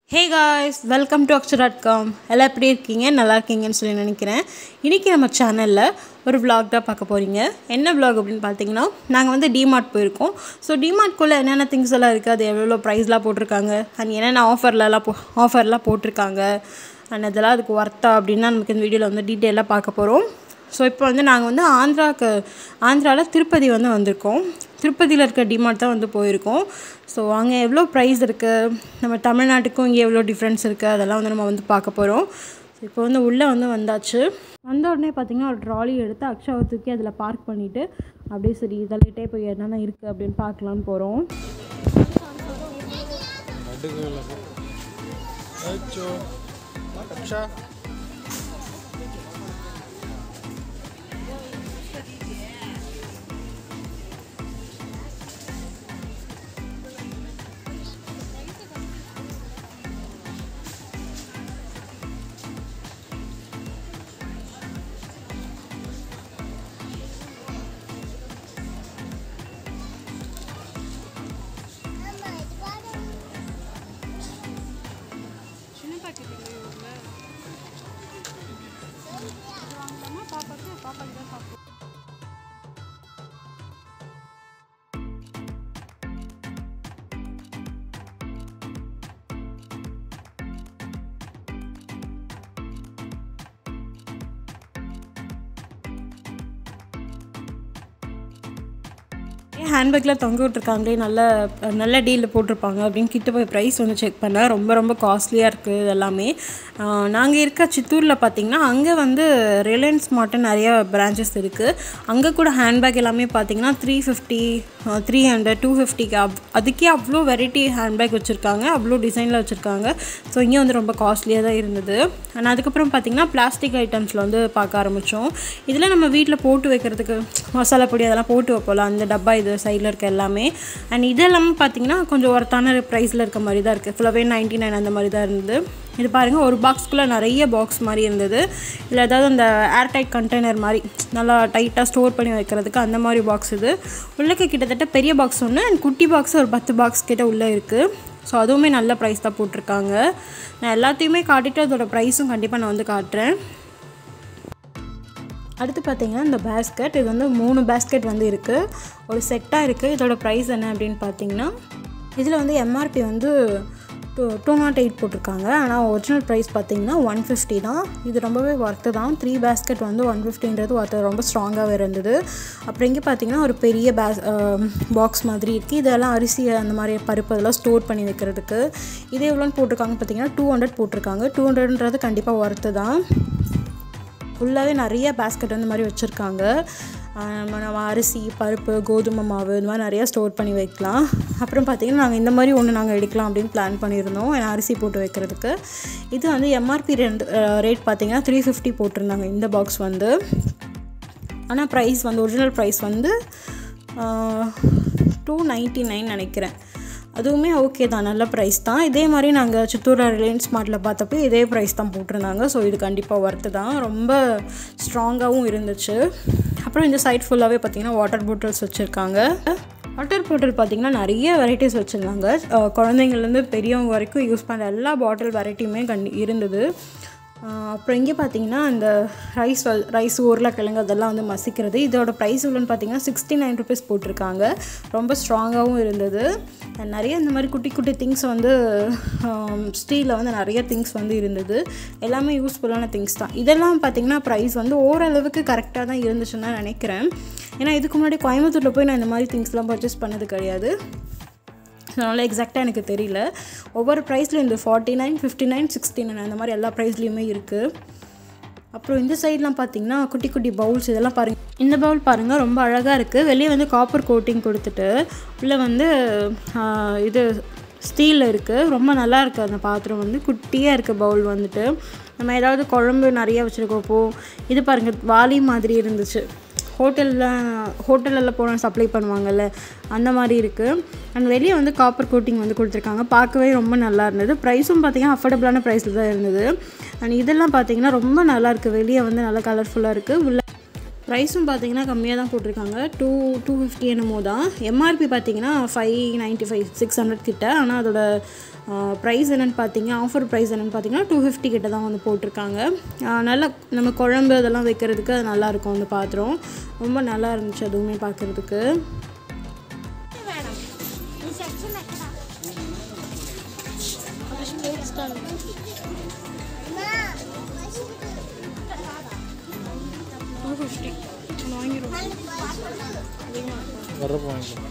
hey guys welcome to Akshar dot com எல்லாம் எப்படி இருக்கீங்க நல்லா இருக்கீங்கன்னு சொல்லி நினைக்கிறேன் இன்றைக்கி நம்ம சேனலில் ஒரு vlog தான் பார்க்க போகிறீங்க என்ன vlog அப்படின்னு பார்த்தீங்கன்னா நாங்கள் வந்து டிமார்ட் போயிருக்கோம் ஸோ டிமார்ட்குள்ளே என்னென்ன திங்ஸ் எல்லாம் இருக்குது அது எவ்வளோ ப்ரைஸ்லாம் போட்டிருக்காங்க அண்ட் என்னென்ன ஆஃபர்லலாம் போ ஆஃபர்லாம் போட்டிருக்காங்க அண்ட் அதெல்லாம் அதுக்கு ஒர்த்தா அப்படின்னா நமக்கு இந்த வீடியோவில் வந்து டீட்டெயிலாக பார்க்க போகிறோம் ஸோ இப்போ வந்து நாங்கள் வந்து ஆந்திராவுக்கு ஆந்திராவில் திருப்பதி வந்து வந்திருக்கோம் திருப்பதியில் இருக்க டிமார்ட் தான் வந்து போயிருக்கோம் ஸோ அங்கே எவ்வளோ ப்ரைஸ் இருக்குது நம்ம தமிழ்நாட்டுக்கும் இங்கே எவ்வளோ டிஃப்ரென்ஸ் இருக்குது அதெல்லாம் வந்து நம்ம வந்து பார்க்க போகிறோம் ஸோ இப்போ வந்து உள்ளே வந்து வந்தாச்சு வந்த உடனே பார்த்திங்கன்னா ஒரு ட்ராலி எடுத்து அக்ஷாவை தூக்கி அதில் பார்க் பண்ணிவிட்டு அப்படியே சரி இதெல்லாட்டே போய் என்னென்ன இருக்குது அப்படின்னு பார்க்கலான்னு போகிறோம் நடுவில் அச்சோ அக்ஷா ஹேண்ட்பேக்கில் தொங்க விட்ருக்காங்களே நல்ல நல்ல டீலில் போட்டிருப்பாங்க அப்படின்னு கிட்ட போய் ப்ரைஸ் வந்து செக் பண்ணேன் ரொம்ப ரொம்ப காஸ்ட்லியாக இருக்குது இது எல்லாமே நாங்கள் இருக்க சித்தூரில் பார்த்திங்கன்னா அங்கே வந்து ரிலையன்ஸ் மார்ட்டு நிறைய பிரான்ச்சஸ் இருக்குது அங்கே கூட ஹேண்ட்பேக் எல்லாமே பார்த்திங்கன்னா three fifty three hundred two ஃபிஃப்டிக்கு அப் அதுக்கே அவ்வளோ வெரைட்டி ஹேண்ட்பேக் வச்சுருக்காங்க அவ்வளோ டிசைனில் வச்சுருக்காங்க ஸோ இங்கே வந்து ரொம்ப காஸ்ட்லியாக தான் இருந்தது அண்ட் அதுக்கப்புறம் பார்த்திங்கன்னா பிளாஸ்டிக் ஐட்டம்ஸில் வந்து பார்க்க ஆரம்பித்தோம் இதில் நம்ம வீட்டில் போட்டு வைக்கிறதுக்கு மசாலா பொடி அதெல்லாம் போட்டு வைப்போம்ல அந்த டப்பா இது சைடில் இருக்க எல்லாமே அண்ட் இதெல்லாமே பார்த்தீங்கன்னா கொஞ்சம் ஒருத்தான ப்ரைஸில் இருக்க மாதிரி தான் இருக்குது ஃபுல்லாகவே நைன்ட்டி நைன் அந்த மாதிரி தான் இருந்தது இது பாருங்கள் ஒரு பாக்ஸ்க்குள்ளே நிறைய பாக்ஸ் மாதிரி இருந்தது இல்லை ஏதாவது அந்த ஏர்டைட் கண்டெய்னர் மாதிரி நல்லா டைட்டாக ஸ்டோர் பண்ணி வைக்கிறதுக்கு அந்த மாதிரி பாக்ஸ் இது உள்ளக்க கிட்டத்தட்ட பெரிய பாக்ஸ் ஒன்று அண்ட் குட்டி பாக்ஸ் ஒரு பத்து பாக்ஸ் கிட்ட உள்ளே இருக்குது ஸோ அதுவுமே நல்ல ப்ரைஸ் தான் போட்டிருக்காங்க நான் எல்லாத்தையுமே காட்டிட்டு அதோட ப்ரைஸும் கண்டிப்பாக நான் வந்து காட்டுறேன் அடுத்து பார்த்தீங்கன்னா இந்த பேஸ்கெட் இது வந்து மூணு பேஸ்கெட் வந்து இருக்குது ஒரு செட்டாக இருக்குது இதோட ப்ரைஸ் என்ன அப்படின்னு பார்த்தீங்கன்னா இதில் வந்து எம்ஆர்பி வந்து டூ டூ நாட் எயிட் போட்டிருக்காங்க ஆனால் ஒரிஜினல் ப்ரைஸ் பார்த்தீங்கன்னா ஒன் ஃபிஃப்டி தான் இது ரொம்பவே ஒர்த்து தான் த்ரீ பேஸ்கெட் வந்து ஒன் ஃபிஃப்டின்றது ஒர்த்து ரொம்ப ஸ்ட்ராங்காகவே இருந்தது அப்புறம் இங்கே பார்த்தீங்கன்னா ஒரு பெரிய பேஸ் பாக்ஸ் மாதிரி இருக்குது இதெல்லாம் அரிசி அந்த மாதிரி பருப்பு அதெல்லாம் ஸ்டோர் பண்ணி வைக்கிறதுக்கு இது எவ்வளோன்னு போட்டிருக்காங்க பார்த்தீங்கன்னா டூ ஹண்ட்ரட் போட்டிருக்காங்க டூ ஹண்ட்ரட்ன்றது கண்டிப்பாக ஒர்த்து தான் ஃபுல்லாகவே நிறைய பேஸ்கெட் அந்த மாதிரி வச்சுருக்காங்க நம்ம அரிசி பருப்பு கோதுமை மாவு இந்த மாதிரி நிறையா ஸ்டோர் பண்ணி வைக்கலாம் அப்புறம் பார்த்திங்கன்னா நாங்கள் இந்த மாதிரி ஒன்று நாங்கள் எடுக்கலாம் அப்படின்னு பிளான் பண்ணியிருந்தோம் ஏன்னா அரிசி போட்டு வைக்கிறதுக்கு இது வந்து எம்ஆர்பி ரெண்டு ரேட் பார்த்திங்கன்னா த்ரீ ஃபிஃப்டி போட்டிருந்தாங்க இந்த பாக்ஸ் வந்து ஆனால் ப்ரைஸ் வந்து ஒரிஜினல் ப்ரைஸ் வந்து டூ நைன்ட்டி நைன் நினைக்கிறேன் அதுவுமே ஓகே தான் நல்ல ப்ரைஸ் தான் இதே மாதிரி நாங்கள் சித்தூர் ரிலையன்ஸ் மார்ட்டில் பார்த்தப்போ இதே ப்ரைஸ் தான் போட்டிருந்தாங்க ஸோ இது கண்டிப்பாக ஒர்த்து தான் ரொம்ப ஸ்ட்ராங்காகவும் இருந்துச்சு அப்புறம் இந்த சைட் ஃபுல்லாகவே பார்த்திங்கன்னா வாட்டர் பாட்டில்ஸ் வச்சுருக்காங்க வாட்டர் பாட்டில் பார்த்திங்கன்னா நிறைய வெரைட்டிஸ் வச்சுருந்தாங்க குழந்தைங்கள்லேருந்து பெரியவங்க வரைக்கும் யூஸ் பண்ணுற எல்லா பாட்டில் வெரைட்டியுமே கண்டி இருந்தது அப்புறம் இங்கே பார்த்தீங்கன்னா அந்த ரைஸ் ரைஸ் உருளைக்கிழங்கு அதெல்லாம் வந்து மசிக்கிறது இதோட ப்ரைஸ் இவ்வளோன்னு பார்த்தீங்கன்னா சிக்ஸ்டி நைன் ருபீஸ் போட்டிருக்காங்க ரொம்ப ஸ்ட்ராங்காகவும் இருந்தது நிறைய இந்த மாதிரி குட்டி குட்டி திங்ஸ் வந்து ஸ்டீலில் வந்து நிறைய திங்ஸ் வந்து இருந்தது எல்லாமே யூஸ்ஃபுல்லான திங்ஸ் தான் இதெல்லாம் பார்த்திங்கன்னா ப்ரைஸ் வந்து ஓரளவுக்கு கரெக்டாக தான் இருந்துச்சுன்னு தான் நினைக்கிறேன் ஏன்னா இதுக்கு முன்னாடி கோயம்புத்தூரில் போய் நான் இந்த மாதிரி திங்ஸ்லாம் பர்ச்சேஸ் பண்ணது கிடையாது அதனால் எக்ஸாக்டாக எனக்கு தெரியல ஒவ்வொரு ப்ரைஸ்லையும் இந்த forty nine fifty nine sixty nine அந்த மாதிரி எல்லா ப்ரைஸ்லேயுமே இருக்குது அப்புறம் இந்த சைட்லாம் பார்த்தீங்கன்னா குட்டி குட்டி பவுல்ஸ் இதெல்லாம் பாருங்கள் இந்த பவுல் பாருங்கள் ரொம்ப அழகாக இருக்குது வெளியே வந்து காப்பர் கோட்டிங் கொடுத்துட்டு உள்ளே வந்து இது ஸ்டீலில் இருக்குது ரொம்ப நல்லா இருக்குது அந்த பாத்திரம் வந்து குட்டியாக இருக்குது பவுல் வந்துட்டு நம்ம ஏதாவது குழம்பு நிறைய வச்சுருக்கப்போ இது பாருங்கள் வாலி மாதிரி இருந்துச்சு ஹோட்டலில் ஹோட்டலில் போனால் சப்ளை பண்ணுவாங்கல்ல அந்த மாதிரி இருக்குது அண்ட் வெளியே வந்து காப்பர் கோட்டிங் வந்து கொடுத்துருக்காங்க பார்க்கவே ரொம்ப நல்லா இருந்தது ப்ரைஸும் பார்த்திங்கன்னா அஃபோர்டபுளான ப்ரைஸில் தான் இருந்தது அண்ட் இதெல்லாம் பார்த்திங்கன்னா ரொம்ப நல்லா இருக்குது வெளியே வந்து நல்லா கலர்ஃபுல்லாக இருக்குது உள்ள ப்ரைஸும் பார்த்தீங்கன்னா கம்மியாக தான் போட்டிருக்காங்க டூ டூ ஃபிஃப்டி என்னமோ தான் எம்ஆர்பி பார்த்தீங்கன்னா five ninety five six hundred கிட்ட ஆனால் அதோட ப்ரைஸ் என்னென்னு பார்த்தீங்க ஆஃபர் ப்ரைஸ் என்னென்னு பார்த்தீங்கன்னா டூ ஃபிஃப்டி கிட்ட தான் வந்து போட்டிருக்காங்க ஆஹ் நல்லா நம்ம குழம்பு அதெல்லாம் வைக்கிறதுக்கு அது நல்லாயிருக்கும் அந்த பாத்திரம் ரொம்ப நல்லா இருந்துச்சு அதுவுமே பார்க்குறதுக்கு டூ ஃபிஃப்டி வாங்கிடுவோம் வர்றப்போ வாங்கிக்கலாம்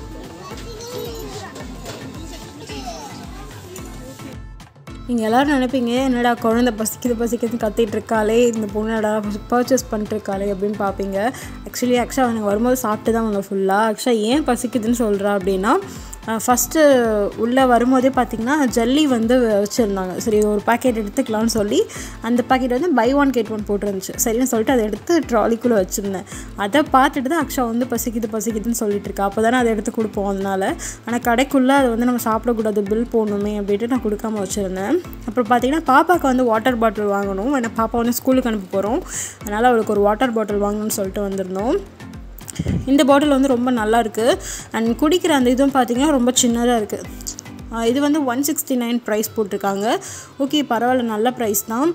நீங்கள் எல்லோரும் நினைப்பீங்க என்னடா குழந்தை பசிக்குது பசிக்குதுன்னு கத்திட்டு இருக்காளே இந்த பொண்ணடா பர்ச்சேஸ் பண்ணிட்டு இருக்காளே அப்படின்னு பார்ப்பீங்க ஆக்சுவலி ஆக்சுவலாக எனக்கு வரும்போது சாப்பிட்டு தான் வந்தோம் ஃபுல்லாக ஆக்சுவலாக ஏன் பசிக்குதுன்னு சொல்கிறா அப்படின்னா ஃபஸ்ட்டு உள்ளே வரும்போதே பார்த்திங்கன்னா ஜல்லி வந்து வச்சுருந்தாங்க சரி ஒரு பாக்கெட் எடுத்துக்கலாம்னு சொல்லி அந்த பாக்கெட் வந்து பை ஒன் கெட் ஒன் போட்டிருந்துச்சு சரின்னு சொல்லிட்டு அதை எடுத்து ட்ராலிக்குள்ளே வச்சுருந்தேன் அதை பார்த்துட்டு தான் அக்ஷா வந்து பசிக்குது பசிக்குதுன்னு சொல்லிட்டு இருக்கா அப்போ தானே அதை எடுத்து கொடுப்போம் அதனால் ஆனால் கடைக்குள்ளே அதை வந்து நம்ம சாப்பிடக்கூடாது பில் போடணுமே அப்படின்ட்டு நான் கொடுக்காம வச்சுருந்தேன் அப்புறம் பார்த்தீங்கன்னா பாப்பாவுக்கு வந்து வாட்டர் பாட்டில் வாங்கணும் ஏன்னா பாப்பா வந்து ஸ்கூலுக்கு அனுப்ப போகிறோம் அதனால் அவளுக்கு ஒரு வாட்டர் பாட்டில் வாங்கணும்னு சொல்லிட்டு வந்திருந்தோம் இந்த பாட்டில் வந்து ரொம்ப நல்லா இருக்குது அண்ட் குடிக்கிற அந்த இதுவும் பார்த்தீங்கன்னா ரொம்ப சின்னதாக இருக்குது இது வந்து ஒன் சிக்ஸ்டி நைன் ப்ரைஸ் போட்டிருக்காங்க ஓகே பரவாயில்ல நல்ல ப்ரைஸ் தான்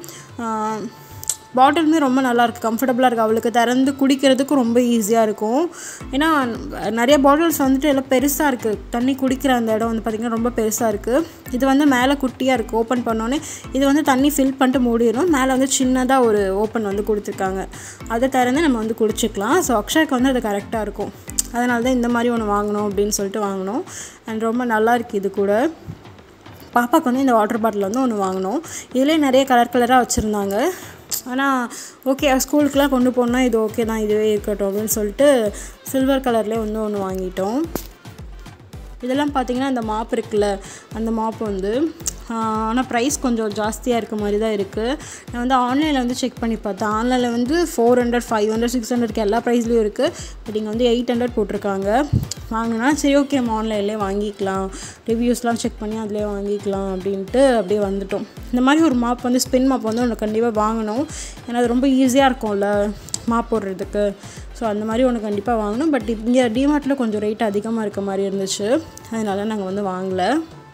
பாட்டிலுமே ரொம்ப நல்லா இருக்குது கம்ஃபர்டபுளாக இருக்குது அவளுக்கு திறந்து குடிக்கிறதுக்கும் ரொம்ப ஈஸியாக இருக்கும் ஏன்னா நிறைய பாட்டில்ஸ் வந்துட்டு எல்லாம் பெருசாக இருக்குது தண்ணி குடிக்கிற அந்த இடம் வந்து பார்த்திங்கன்னா ரொம்ப பெருசாக இருக்குது இது வந்து மேலே குட்டியாக இருக்குது ஓப்பன் பண்ணோன்னே இது வந்து தண்ணி ஃபில் பண்ணிட்டு மூடிடும் மேலே வந்து சின்னதாக ஒரு ஓப்பன் வந்து கொடுத்துருக்காங்க அதை திறந்து நம்ம வந்து குடிச்சிக்கலாம் ஸோ அக்ஷாக்கு வந்து அது கரெக்டாக இருக்கும் அதனால தான் இந்த மாதிரி ஒன்று வாங்கணும் அப்படின்னு சொல்லிட்டு வாங்கினோம் அண்ட் ரொம்ப நல்லா இருக்குது இது கூட பாப்பாவுக்கு வந்து இந்த வாட்டர் பாட்டில் வந்து ஒன்று வாங்கினோம் இதுலேயே நிறைய கலர் கலராக வச்சுருந்தாங்க ஆனால் ஓகே ஸ்கூலுக்குலாம் கொண்டு போனால் இது ஓகே தான் இதுவே இருக்கட்டும் அப்படின்னு சொல்லிட்டு சில்வர் கலர்லேயே வந்து ஒன்று வாங்கிட்டோம் இதெல்லாம் பார்த்தீங்கன்னா இந்த மாப் இருக்குல்ல அந்த மாப் வந்து ஆனால் ப்ரைஸ் கொஞ்சம் ஜாஸ்தியாக இருக்க மாதிரி தான் இருக்குது நான் வந்து ஆன்லைனில் வந்து செக் பண்ணி பார்த்தேன் ஆன்லைனில் வந்து four hundred five hundred six ஹண்ட்ரட்க்கு எல்லா ப்ரைஸ்லேயும் இருக்குது பட் இங்கே வந்து எயிட் ஹண்ட்ரட் போட்டிருக்காங்க வாங்கினா சரி ஓகே நம்ம ஆன்லைன்லேயே வாங்கிக்கலாம் ரிவ்யூஸ்லாம் செக் பண்ணி அதிலே வாங்கிக்கலாம் அப்படின்ட்டு அப்படியே வந்துட்டோம் இந்த மாதிரி ஒரு மாப் வந்து ஸ்பின் மாப் வந்து ஒன்று கண்டிப்பாக வாங்கணும் ஏன்னா அது ரொம்ப ஈஸியாக இருக்கும்ல மாப் போடுறதுக்கு ஸோ அந்த மாதிரி ஒன்று கண்டிப்பாக வாங்கணும் பட் இங்கே டிமார்ட்டில் கொஞ்சம் ரேட் அதிகமாக இருக்க மாதிரி இருந்துச்சு அதனால நாங்கள் வந்து வாங்கலை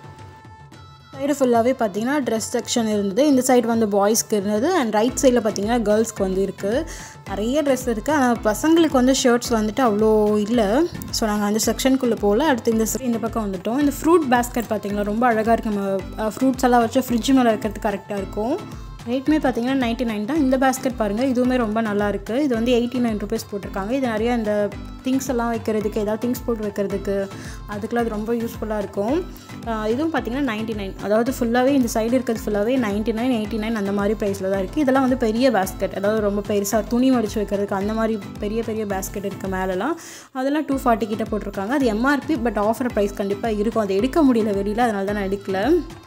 சைடு ஃபுல்லாகவே பார்த்தீங்கன்னா ட்ரெஸ் செக்ஷன் இருந்தது இந்த சைடு வந்து பாய்ஸ்க்கு இருந்தது அண்ட் ரைட் சைடில் பார்த்தீங்கன்னா கேர்ள்ஸ்க்கு வந்து இருக்குது நிறைய ட்ரெஸ் இருக்குது ஆனால் பசங்களுக்கு வந்து ஷர்ட்ஸ் வந்துட்டு அவ்வளோ இல்லை ஸோ நாங்கள் அந்த செக்ஷனுக்குள்ளே போகல அடுத்து இந்த இந்த பக்கம் வந்துட்டோம் இந்த ஃப்ரூட் பேஸ்கெட் பார்த்தீங்கன்னா ரொம்ப அழகாக இருக்குது நம்ம ஃப்ரூட்ஸ் எல்லாம் வச்சு ஃப்ரிட்ஜ் மேலே வைக்கிறதுக்கு கரெக்டாக இருக்கும் ரேட்மே பார்த்தீங்கன்னா நைன்ட்டி நைன் தான் இந்த பேஸ்கெட் பாருங்கள் இதுவுமே ரொம்ப நல்லா இருக்குது இது வந்து எயிட்டி நைன் ருபீஸ் போட்டிருக்காங்க இது நிறைய இந்த திங்ஸ் எல்லாம் வைக்கிறதுக்கு ஏதாவது திங்ஸ் போட்டு வைக்கிறதுக்கு அதுக்கெலாம் அது ரொம்ப யூஸ்ஃபுல்லாக இருக்கும் இதுவும் பார்த்தீங்கன்னா நைன்ட்டி நைன் அதாவது ஃபுல்லாகவே இந்த சைடு இருக்கிறது ஃபுல்லாகவே நைன்ட்டி நைன் எயிட்டி நைன் அந்த மாதிரி ப்ரைஸில் தான் இருக்குது இதெல்லாம் வந்து பெரிய பேஸ்கெட் அதாவது ரொம்ப பெருசாக துணி மடித்து வைக்கிறதுக்கு அந்த மாதிரி பெரிய பெரிய பேஸ்கெட் இருக்குது மேலெலாம் அதெல்லாம் டூ ஃபார்ட்டி கிட்ட போட்டிருக்காங்க அது எம்ஆர்பி பட் ஆஃபர் ப்ரைஸ் கண்டிப்பாக இருக்கும் அது எடுக்க முடியல வெளியில் அதனால தான் நான் எடுக்கல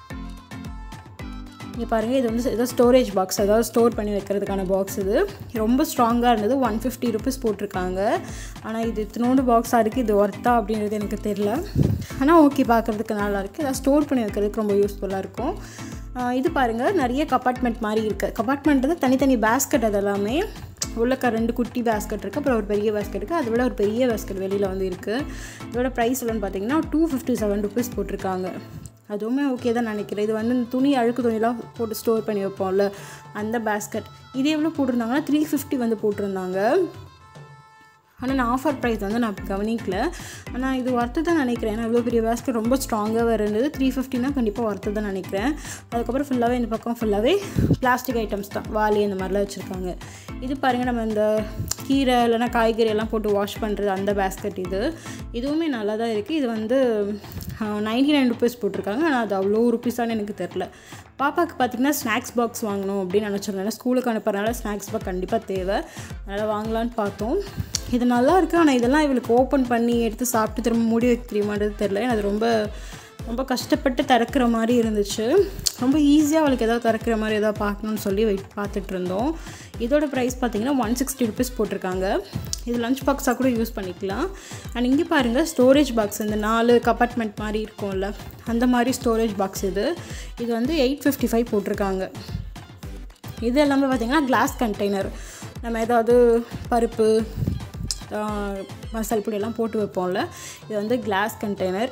இங்கே பாருங்கள் இது வந்து ஏதோ ஸ்டோரேஜ் பாக்ஸ் அதாவது ஸ்டோர் பண்ணி வைக்கிறதுக்கான பாக்ஸ் இது ரொம்ப ஸ்ட்ராங்காக இருந்தது ஒன் ஃபிஃப்டி ருபீஸ் போட்டிருக்காங்க ஆனால் இது இத்தினோண்டு பாக்ஸாக இருக்குது இது ஒர்த்தா அப்படின்றது எனக்கு தெரில ஆனால் ஓகே பார்க்குறதுக்கு நல்லா இருக்குது ஏதாவது ஸ்டோர் பண்ணி வைக்கிறதுக்கு ரொம்ப யூஸ்ஃபுல்லாக இருக்கும் இது பாருங்கள் நிறைய கப்பார்ட்மெண்ட் மாதிரி இருக்குது கப்பார்ட்மெண்ட் வந்து தனித்தனி பேஸ்கெட் அதெல்லாமே உள்ளக்க ரெண்டு குட்டி பேஸ்கெட் இருக்குது அப்புறம் ஒரு பெரிய பேஸ்கெட் இருக்குது அதை விட ஒரு பெரிய பேஸ்கெட் வெளியில் வந்து இருக்குது இதோட ப்ரைஸ் இல்லைன்னு பார்த்தீங்கன்னா டூ ஃபிஃப்டி செவன் ருபீஸ் போட்டிருக்காங்க அதுவுமே ஓகே தான் நினைக்கிறேன் இது வந்து இந்த துணி அழுக்கு துணியெலாம் போட்டு ஸ்டோர் பண்ணி வைப்போம்ல அந்த பேஸ்கெட் இது எவ்வளோ போட்டிருந்தாங்கன்னா த்ரீ ஃபிஃப்டி வந்து போட்டிருந்தாங்க ஆனால் நான் ஆஃபர் ப்ரைஸ் வந்து நான் கவனிக்கல ஆனால் இது ஒர்த்து தான் நினைக்கிறேன் ஏன்னா இவ்வளோ பெரிய பேஸ்கெட் ரொம்ப ஸ்ட்ராங்காக இருந்தது த்ரீ ஃபிஃப்டினா கண்டிப்பாக ஒர்த்து தான் நினைக்கிறேன் அதுக்கப்புறம் ஃபுல்லாகவே இந்த பக்கம் ஃபுல்லாகவே பிளாஸ்டிக் ஐட்டம்ஸ் தான் வாலி அந்த மாதிரிலாம் வச்சுருக்காங்க இது பாருங்கள் நம்ம இந்த கீரை இல்லைனா காய்கறி எல்லாம் போட்டு வாஷ் பண்ணுறது அந்த பேஸ்கெட் இது இதுவுமே நல்லா தான் இருக்குது இது வந்து நைன்டி நைன் ருபீஸ் போட்டிருக்காங்க ஆனால் அது அவ்வளோ ருபீஸானு எனக்கு தெரில பாப்பாவுக்கு பார்த்திங்கன்னா ஸ்நாக்ஸ் பாக்ஸ் வாங்கணும் அப்படின்னு நினச்சிருந்தேன் ஸ்கூலுக்கு அனுப்புறதுனால ஸ்நாக்ஸ் பாக்ஸ் கண்டிப்பாக தேவை அதனால் வாங்கலான்னு பார்த்தோம் இது நல்லா இருக்குது ஆனால் இதெல்லாம் இவளுக்கு ஓப்பன் பண்ணி எடுத்து சாப்பிட்டு திரும்ப மூடி வைக்க தெரியுமான்றது தெரில அது ரொம்ப ரொம்ப கஷ்டப்பட்டு திறக்கிற மாதிரி இருந்துச்சு ரொம்ப ஈஸியாக அவளுக்கு ஏதாவது திறக்கிற மாதிரி ஏதாவது பார்க்கணுன்னு சொல்லி வெயிட் பார்த்துட்டு இருந்தோம் இதோட ப்ரைஸ் பார்த்தீங்கன்னா ஒன் சிக்ஸ்டி ருபீஸ் போட்டிருக்காங்க இது லஞ்ச் பாக்ஸாக கூட யூஸ் பண்ணிக்கலாம் அண்ட் இங்கே பாருங்கள் ஸ்டோரேஜ் பாக்ஸ் இந்த நாலு கப்பார்ட்மெண்ட் மாதிரி இருக்கும்ல அந்த மாதிரி ஸ்டோரேஜ் பாக்ஸ் இது இது வந்து எயிட் ஃபிஃப்டி ஃபைவ் போட்டிருக்காங்க இது எல்லாமே பார்த்திங்கன்னா கிளாஸ் கண்டெய்னர் நம்ம ஏதாவது பருப்பு மசால் பொடியெல்லாம் போட்டு வைப்போம்ல இது வந்து கிளாஸ் கண்டெய்னர்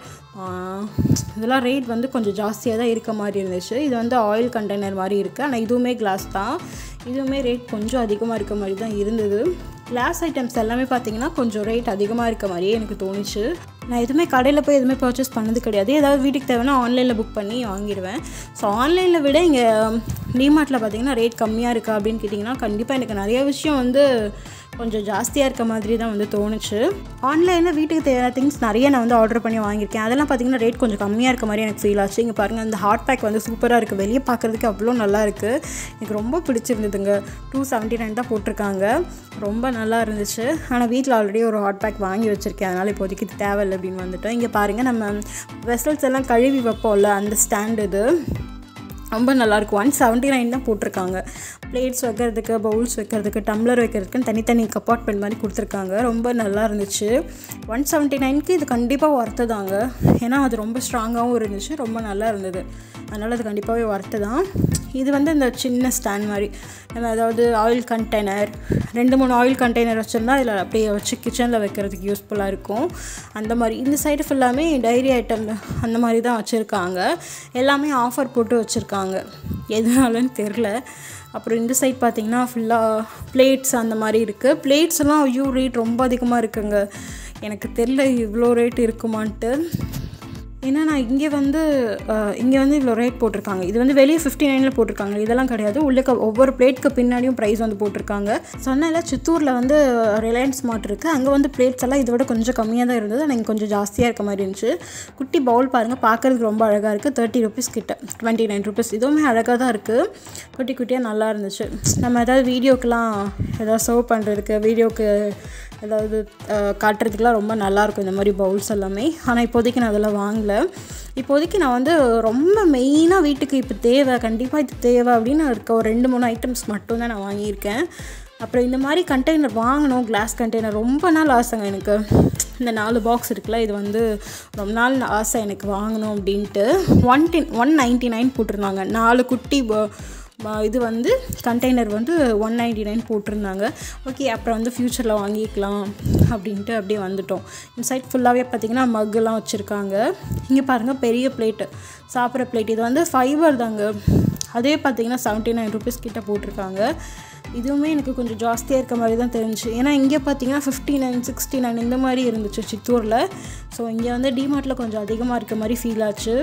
இதெல்லாம் ரேட் வந்து கொஞ்சம் ஜாஸ்தியாக தான் இருக்க மாதிரி இருந்துச்சு இது வந்து ஆயில் கண்டெய்னர் மாதிரி இருக்குது ஆனால் இதுவுமே கிளாஸ் தான் இதுவுமே ரேட் கொஞ்சம் அதிகமாக இருக்க மாதிரி தான் இருந்தது கிளாஸ் ஐட்டம்ஸ் எல்லாமே பார்த்தீங்கன்னா கொஞ்சம் ரேட் அதிகமாக இருக்க மாதிரியே எனக்கு தோணுச்சு நான் எதுவுமே கடையில் போய் எதுவுமே பர்ச்சேஸ் பண்ணது கிடையாது ஏதாவது வீட்டுக்கு தேவைன்னா ஆன்லைனில் புக் பண்ணி வாங்கிடுவேன் ஸோ ஆன்லைனில் விட இங்கே டிமார்ட்டில் பார்த்தீங்கன்னா ரேட் கம்மியாக இருக்கா அப்படின்னு கேட்டிங்கன்னா கண்டிப்பாக எனக்கு நிறைய விஷயம் வந்து கொஞ்சம் ஜாஸ்தியாக இருக்க மாதிரி தான் வந்து தோணுச்சு ஆன்லைனில் வீட்டுக்கு தேவையான திங்ஸ் நிறைய நான் வந்து ஆர்டர் பண்ணி வாங்கியிருக்கேன் அதெல்லாம் பார்த்தீங்கன்னா ரேட் கொஞ்சம் கம்மியாக இருக்க மாதிரி எனக்கு ஃபீல் ஆச்சு இங்கே பாருங்கள் அந்த ஹாட் பேக் வந்து சூப்பராக இருக்குது வெளியே பார்க்குறதுக்கு அவ்வளோ நல்லா இருக்குது எனக்கு ரொம்ப பிடிச்சிருந்ததுங்க டூ செவன்ட்டி நைன் தான் போட்டிருக்காங்க ரொம்ப நல்லா இருந்துச்சு ஆனால் வீட்டில் ஆல்ரெடி ஒரு ஹாட் பேக் வாங்கி வச்சுருக்கேன் அதனால் இப்போதைக்கு இது தேவையில்லை அப்படின்னு வந்துட்டோம் இங்கே பாருங்கள் நம்ம வெசல்ஸ் எல்லாம் கழுவி வைப்போம்ல அந்த ஸ்டாண்ட் இது ரொம்ப நல்லாயிருக்கும் ஒன் செவன்ட்டி நைன் தான் போட்டிருக்காங்க பிளேட்ஸ் வைக்கிறதுக்கு பவுல்ஸ் வைக்கிறதுக்கு டம்ளர் வைக்கிறதுக்குன்னு தனித்தனி கப்பார்ட்மெண்ட் மாதிரி கொடுத்துருக்காங்க ரொம்ப நல்லா இருந்துச்சு ஒன் செவன்ட்டி நைனுக்கு இது கண்டிப்பாக ஒர்த்து தாங்க ஏன்னா அது ரொம்ப ஸ்ட்ராங்காகவும் இருந்துச்சு ரொம்ப நல்லா இருந்தது அதனால் அது கண்டிப்பாகவே ஒர்த்து தான் இது வந்து இந்த சின்ன ஸ்டாண்ட் மாதிரி நம்ம அதாவது ஆயில் கண்டெய்னர் ரெண்டு மூணு ஆயில் கண்டெய்னர் வச்சுருந்தா இதில் அப்படியே வச்சு கிச்சனில் வைக்கிறதுக்கு யூஸ்ஃபுல்லாக இருக்கும் அந்த மாதிரி இந்த சைடு ஃபுல்லாமே டைரி ஐட்டம் அந்த மாதிரி தான் வச்சுருக்காங்க எல்லாமே ஆஃபர் போட்டு வச்சுருக்காங்க எதனாலன்னு தெரில அப்புறம் இந்த சைட் பார்த்தீங்கன்னா ஃபுல்லாக பிளேட்ஸ் அந்த மாதிரி இருக்குது பிளேட்ஸ் எல்லாம் ஐயோ ரேட் ரொம்ப அதிகமாக இருக்குங்க எனக்கு தெரில இவ்வளோ ரேட் இருக்குமான்ட்டு ஏன்னா நான் இங்கே வந்து இங்கே வந்து இவ்வளோ ரேட் போட்டிருக்காங்க இது வந்து வெளியே ஃபிஃப்டி நைனில் போட்டிருக்காங்க இதெல்லாம் கிடையாது உள்ளே ஒவ்வொரு பிளேட்க்கு பின்னாடியும் ப்ரைஸ் வந்து போட்டிருக்காங்க சொன்னால சித்தூரில் வந்து ரிலையன்ஸ் மார்ட் இருக்குது அங்கே வந்து பிளேட்ஸ் எல்லாம் இதோட கொஞ்சம் கம்மியாக தான் இருந்தது ஆனால் இங்கே கொஞ்சம் ஜாஸ்தியாக இருக்க மாதிரி இருந்துச்சு குட்டி பவுல் பாருங்கள் பார்க்குறதுக்கு ரொம்ப அழகாக இருக்குது தேர்ட்டி ருபீஸ் கிட்ட டுவெண்ட்டி நைன் ருபீஸ் இதுவுமே அழகாக தான் இருக்குது குட்டி குட்டியாக நல்லா இருந்துச்சு நம்ம ஏதாவது வீடியோக்கெலாம் ஏதாவது சர்வ் பண்ணுறதுக்கு வீடியோக்கு ஏதாவது காட்டுறதுக்குலாம் ரொம்ப நல்லாயிருக்கும் இந்த மாதிரி பவுல்ஸ் எல்லாமே ஆனால் இப்போதைக்கு நான் அதெல்லாம் வாங்கலை இப்போதைக்கு நான் வந்து ரொம்ப மெயினாக வீட்டுக்கு இப்போ தேவை கண்டிப்பாக இது தேவை அப்படின்னு இருக்க ஒரு ரெண்டு மூணு ஐட்டம்ஸ் மட்டும்தான் நான் வாங்கியிருக்கேன் அப்புறம் இந்த மாதிரி கண்டெய்னர் வாங்கணும் கிளாஸ் கண்டெய்னர் ரொம்ப நாள் ஆசைங்க எனக்கு இந்த நாலு பாக்ஸ் இருக்குல்ல இது வந்து ரொம்ப நாள் ஆசை எனக்கு வாங்கணும் அப்படின்ட்டு one ten one ninety nine போட்டிருந்தாங்க நாலு குட்டி இது வந்து கண்டெய்னர் வந்து ஒன் நைன்டி நைன் போட்டிருந்தாங்க ஓகே அப்புறம் வந்து ஃப்யூச்சரில் வாங்கிக்கலாம் அப்படின்ட்டு அப்படியே வந்துட்டோம் இந்த சைட் ஃபுல்லாகவே பார்த்திங்கன்னா மக்கெல்லாம் வச்சுருக்காங்க இங்கே பாருங்கள் பெரிய பிளேட்டு சாப்பிட்ற பிளேட் இது வந்து ஃபைபர் தாங்க அதே பார்த்திங்கன்னா செவன்ட்டி நைன் ருபீஸ் கிட்டே போட்டிருக்காங்க இதுவுமே எனக்கு கொஞ்சம் ஜாஸ்தியாக இருக்க மாதிரி தான் தெரிஞ்சுச்சு ஏன்னா இங்கே பார்த்தீங்கன்னா ஃபிஃப்டி நைன் சிக்ஸ்டி நைன் இந்த மாதிரி இருந்துச்சு சித்தூரில் ஸோ இங்கே வந்து டிமார்ட்டில் கொஞ்சம் அதிகமாக இருக்க மாதிரி ஃபீல் ஆச்சு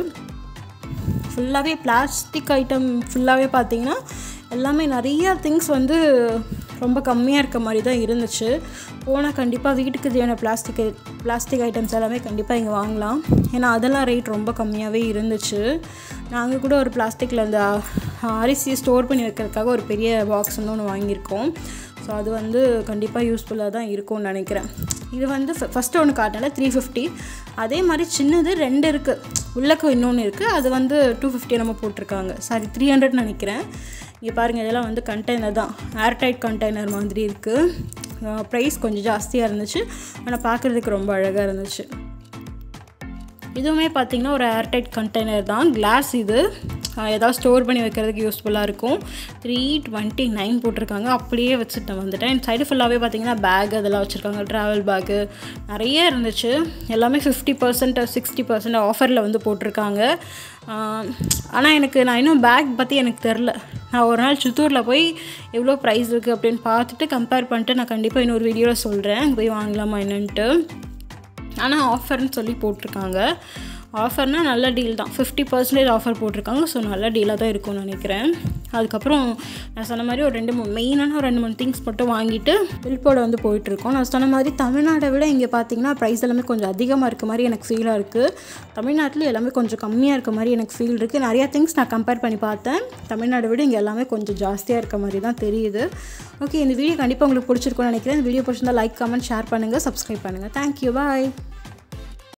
ஃபுல்லாகவே பிளாஸ்டிக் ஐட்டம் ஃபுல்லாகவே பார்த்தீங்கன்னா எல்லாமே நிறையா திங்ஸ் வந்து ரொம்ப கம்மியாக இருக்க மாதிரி தான் இருந்துச்சு போனால் கண்டிப்பாக வீட்டுக்கு தேவையான பிளாஸ்டிக் பிளாஸ்டிக் ஐட்டம்ஸ் எல்லாமே கண்டிப்பாக இங்கே வாங்கலாம் ஏன்னா அதெல்லாம் ரேட் ரொம்ப கம்மியாகவே இருந்துச்சு நாங்கள் கூட ஒரு பிளாஸ்டிக்கில் அந்த அரிசியை ஸ்டோர் பண்ணி வைக்கிறதுக்காக ஒரு பெரிய பாக்ஸ் வந்து ஒன்று வாங்கியிருக்கோம் ஸோ அது வந்து கண்டிப்பாக யூஸ்ஃபுல்லாக தான் இருக்கும்னு நினைக்கிறேன் இது வந்து ஃபஸ்ட்டு ஒன்று காட்டினால த்ரீ ஃபிஃப்டி அதே மாதிரி சின்னது ரெண்டு இருக்குது உள்ளக்க இன்னொன்று இருக்குது அது வந்து டூ ஃபிஃப்டி நம்ம போட்டிருக்காங்க சாரி த்ரீ ஹண்ட்ரட் நினைக்கிறேன் இங்கே பாருங்கள் இதெல்லாம் வந்து கண்டெய்னர் தான் ஏர்டைட் கண்டெய்னர் மாதிரி இருக்குது ப்ரைஸ் கொஞ்சம் ஜாஸ்தியாக இருந்துச்சு ஆனால் பார்க்குறதுக்கு ரொம்ப அழகாக இருந்துச்சு இதுவுமே பார்த்திங்கன்னா ஒரு ஏர்டைட் கண்டெய்னர் தான் கிளாஸ் இது ஏதாவது ஸ்டோர் பண்ணி வைக்கிறதுக்கு யூஸ்ஃபுல்லாக இருக்கும் த்ரீ டுவெண்ட்டி நைன் போட்டிருக்காங்க அப்படியே வச்சுட்டு வந்துட்டேன் சைடு ஃபுல்லாகவே பார்த்தீங்கன்னா பேக் அதெல்லாம் வச்சுருக்காங்க ட்ராவல் பேக்கு நிறைய இருந்துச்சு எல்லாமே ஃபிஃப்டி பர்சன்ட் சிக்ஸ்டி பர்சன்ட் ஆஃபரில் வந்து போட்டிருக்காங்க ஆனால் எனக்கு நான் இன்னும் பேக் பற்றி எனக்கு தெரில நான் ஒரு நாள் சித்தூரில் போய் எவ்வளோ ப்ரைஸ் இருக்குது அப்படின்னு பார்த்துட்டு கம்பேர் பண்ணிட்டு நான் கண்டிப்பாக இன்னொரு வீடியோவில் சொல்கிறேன் அங்கே போய் வாங்கலாமா என்னன்ட்டு ஆனால் ஆஃபர்னு சொல்லி போட்டிருக்காங்க ஆஃபர்னால் நல்ல டீல் தான் ஃபிஃப்டி பர்சன்டேஜ் ஆஃபர் போட்டிருக்காங்க ஸோ நல்ல டீலாக தான் இருக்கும்னு நினைக்கிறேன் அதுக்கப்புறம் நான் சொன்ன மாதிரி ஒரு ரெண்டு மூணு மெயினான ஒரு ரெண்டு மூணு திங்ஸ் மட்டும் வாங்கிட்டு பில்போட வந்து போயிட்டுருக்கோம் நான் சொன்ன மாதிரி தமிழ்நாடை விட இங்கே பார்த்தீங்கன்னா ப்ரைஸ் எல்லாமே கொஞ்சம் அதிகமாக இருக்க மாதிரி எனக்கு ஃபீலாக இருக்குது தமிழ்நாட்டில் எல்லாமே கொஞ்சம் கம்மியாக இருக்க மாதிரி எனக்கு ஃபீல் இருக்குது நிறையா திங்ஸ் நான் கம்பேர் பண்ணி பார்த்தேன் தமிழ்நாடை விட இங்கே எல்லாமே கொஞ்சம் ஜாஸ்தியாக இருக்க மாதிரி தான் தெரியுது ஓகே இந்த வீடியோ கண்டிப்பாக உங்களுக்கு பிடிச்சிருக்கும்னு நினைக்கிறேன் இந்த வீடியோ பிடிச்சிருந்தா லைக் கமெண்ட் ஷேர் பண்ணுங்கள் சப்ஸ்கிரைப் பண்ணுங்கள் தேங்க்யூ பாய்